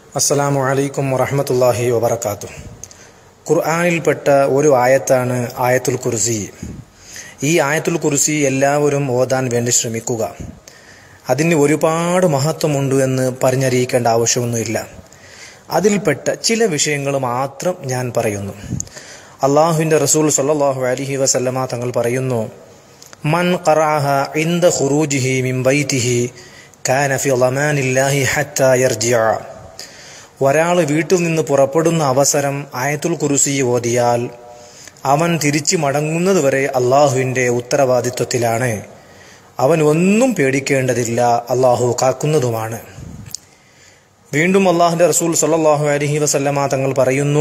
അസ്സലാമു അലൈക്കും വറഹമത്തല്ലാഹി വബർക്കാത്തു ഖുർആാനിൽപ്പെട്ട ഒരു ആയത്താണ് ആയത്തുൽ കുർസി ഈ ആയത്തുൽ കുർസി എല്ലാവരും ഓതാൻ വേണ്ടി ശ്രമിക്കുക അതിന് ഒരുപാട് മഹത്വമുണ്ട് എന്ന് പറഞ്ഞറിയിക്കേണ്ട ആവശ്യമൊന്നുമില്ല അതിൽപ്പെട്ട ചില വിഷയങ്ങൾ മാത്രം ഞാൻ പറയുന്നു അള്ളാഹുവിൻ്റെ റസൂൽ സല്ലാഹു അലഹി വസല്ലമ തങ്ങൾ പറയുന്നു മൻ ഖറാഹ ഇന്ദ ഖുറൂജിഹി മിൻ ബൈതിഹി കാന ഫി ളമാനില്ലാഹി ഹത്താ യർജിഅ ഒരാൾ വീട്ടിൽ നിന്ന് പുറപ്പെടുന്ന അവസരം ആയത്തുൽ കുറുസി ഓതിയാൽ അവൻ തിരിച്ചു മടങ്ങുന്നതുവരെ അള്ളാഹുവിൻ്റെ ഉത്തരവാദിത്വത്തിലാണ് അവൻ ഒന്നും പേടിക്കേണ്ടതില്ല അള്ളാഹു കാക്കുന്നതുമാണ് വീണ്ടും അള്ളാഹുന്റെ റസൂൽ സല്ലാഹു അലഹി വസല്ലമ തങ്ങൾ പറയുന്നു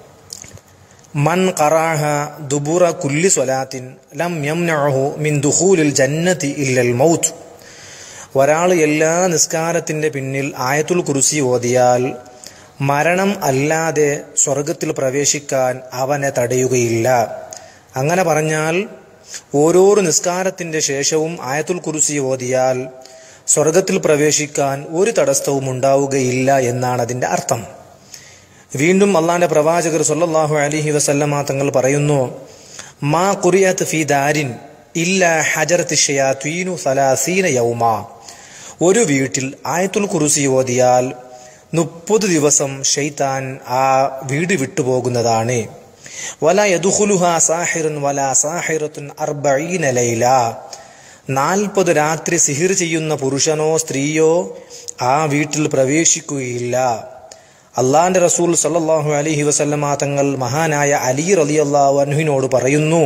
മൻ ഖറാഹ ദുബുറ കുല്ലി സ്വലാത്തിൻ ലം യംനഅഹു മിൻ ദുഖൂലിൽ ജന്നതി ഇല്ലൽ മൗത്ത് ഒരാൾ എല്ലാ നിസ്കാരത്തിന്റെ പിന്നിൽ ആയത്തുൽ കുറിസി ഓതിയാൽ മരണം അല്ലാതെ സ്വർഗത്തിൽ പ്രവേശിക്കാൻ അവനെ തടയുകയില്ല അങ്ങനെ പറഞ്ഞാൽ ഓരോരോ നിസ്കാരത്തിന്റെ ശേഷവും ആയത്തുൽ കുറിസി ഓതിയാൽ സ്വർഗത്തിൽ പ്രവേശിക്കാൻ ഒരു തടസ്സവും ഉണ്ടാവുകയില്ല എന്നാണ് അതിന്റെ അർത്ഥം വീണ്ടും അള്ളാന്റെ പ്രവാചകർ സല്ലല്ലാഹു അലൈഹി വസല്ലമ തങ്ങൾ പറയുന്നു മാ ഖുറിയത്ത് ഫി ദാരിൻ ഇല്ല ഹജറത്ത് ഷയാത്വീനു സലാസീന യൗമ ഒരു വീട്ടിൽ ആയത്തുൽ കുറുസി ഓതിയാൽ മുപ്പത് ദിവസം ഷെയ്ത്താൻ ആ വീട് വിട്ടുപോകുന്നതാണ് വല യദുഹുലുഹ സാഹിറുൻ വല സാഹിറത്തുൻ അർബഈന ലൈല നാൽപ്പത് രാത്രി സിഹിർ ചെയ്യുന്ന പുരുഷനോ സ്ത്രീയോ ആ വീട്ടിൽ പ്രവേശിക്കുകയില്ല അള്ളാന്റെ റസൂൽ സല്ലല്ലാഹു അലൈഹി വസല്ലമ തങ്ങൾ മഹാനായ അലി റളിയല്ലാഹു അൻഹുവിനോട് പറയുന്നു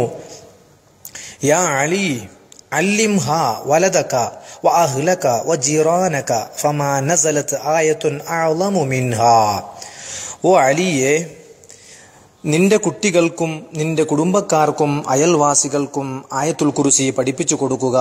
യാ അലി അല്ലിം ഹാ വലതക വഅഹ്ലക വജിറാനക ഫമാ നസലത് ആയത്തുൻ അഅളമു മിൻഹാ ഓ അലിയെ നിന്റെ കുട്ടികൾക്കും നിന്റെ കുടുംബക്കാർക്കും അയൽവാസികൾക്കും ആയത്തുൽ കുറിസി പഠിപ്പിച്ചു കൊടുക്കുക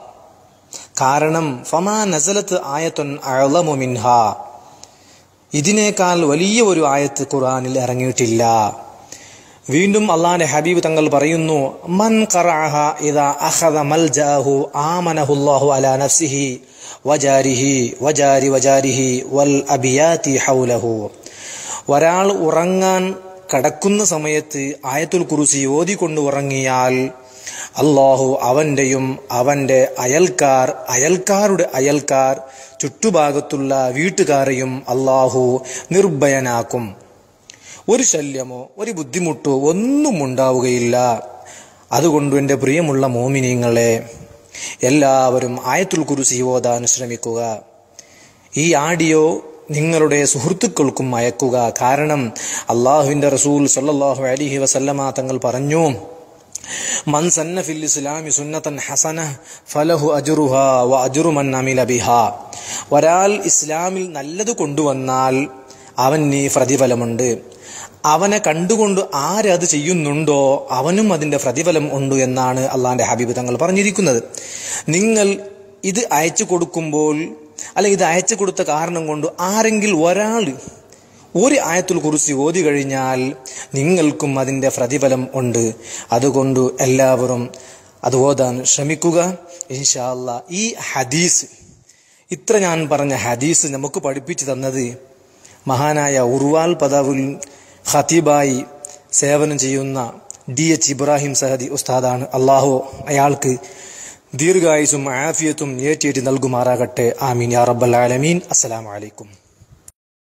കാരണം ഫമാ നസലത്ത് ആയത്തുൻ അഅളമു മിൻഹാ ഇതിനേക്കാൾ വലിയ ഒരു ആയത്ത് ഖുർആനിൽ ഇറങ്ങിയിട്ടില്ല വീണ്ടും അള്ളാന്റെ ഹബീബ് തങ്ങൾ പറയുന്നു മൻ ഖറഅഹ ഇദാ അഖദ മൽജഅഹു ആമനഹുല്ലാഹു അലാ നഫ്സിഹി വജാരിഹി വജാരി വജാരിഹി വൽ അബിയാതി ഹൗലഹു ഒരാൾ ഉറങ്ങാൻ കടക്കുന്ന സമയത്ത് ആയത്തുൽ കുറിസി ഓതിക്കൊണ്ട് ഉറങ്ങിയാൽ അള്ളാഹു അവന്റെയും അവന്റെ അയൽക്കാർ അയൽക്കാരുടെ അയൽക്കാർ ചുറ്റുഭാഗത്തുള്ള വീട്ടുകാരെയും അള്ളാഹു നിർഭയനാക്കും ഒരു ശല്യമോ ഒരു ബുദ്ധിമുട്ടോ ഒന്നും ഉണ്ടാവുകയില്ല അതുകൊണ്ട് എൻ്റെ പ്രിയമുള്ള മോമിനിയങ്ങളെ എല്ലാവരും ആയത്തുൽ കുരുസി ഓതാൻ ശ്രമിക്കുക ഈ ആഡിയോ നിങ്ങളുടെ സുഹൃത്തുക്കൾക്കും അയക്കുക കാരണം അള്ളാഹുവിൻ്റെ റസൂൽ സല്ലാഹു അലിഹി വസല്ലമ തങ്ങൾ പറഞ്ഞു മൻ സന്ന ഫിൽ ഇസ്ലാമി സുന്നത്തൻ ഹസന ഫലഹു അജുറുഹ വ അജുറു മൻ അമില ബിഹ ഒരാൾ ഇസ്ലാമിൽ നല്ലത് കൊണ്ടുവന്നാൽ അവന് പ്രതിഫലമുണ്ട് അവനെ കണ്ടുകൊണ്ട് ആരത് ചെയ്യുന്നുണ്ടോ അവനും അതിന്റെ പ്രതിഫലം ഉണ്ട് എന്നാണ് അള്ളാന്റെ ഹബീബ് തങ്ങൾ പറഞ്ഞിരിക്കുന്നത് നിങ്ങൾ ഇത് അയച്ചു കൊടുക്കുമ്പോൾ അല്ലെങ്കിൽ ഇത് അയച്ചു കൊടുത്ത കാരണം കൊണ്ട് ആരെങ്കിലും ഒരാൾ ഒരു ആയത്തുൽ കുറിച്ച് ഓതി കഴിഞ്ഞാൽ നിങ്ങൾക്കും അതിന്റെ പ്രതിഫലം ഉണ്ട് അതുകൊണ്ട് എല്ലാവരും അത് ഓതാൻ ശ്രമിക്കുക ഇൻഷാല്ല ഈ ഹദീസ് ഇത്ര ഞാൻ പറഞ്ഞ ഹദീസ് നമുക്ക് പഠിപ്പിച്ചു തന്നത് മഹാനായ ഉർവാൽ പദാവുൽ ഖത്തീബായി സേവനം ചെയ്യുന്ന ഡി എച്ച് ഇബ്രാഹിം സഹദി ഉസ്താദാണ് അള്ളാഹു അയാൾക്ക് ദീർഘായുസും ആഫിയത്തും ഏറ്റിയേറ്റി നൽകുമാറാകട്ടെ ആമീൻ യാ റബ്ബൽ ആലമീൻ അസ്സലാമു അലൈക്കും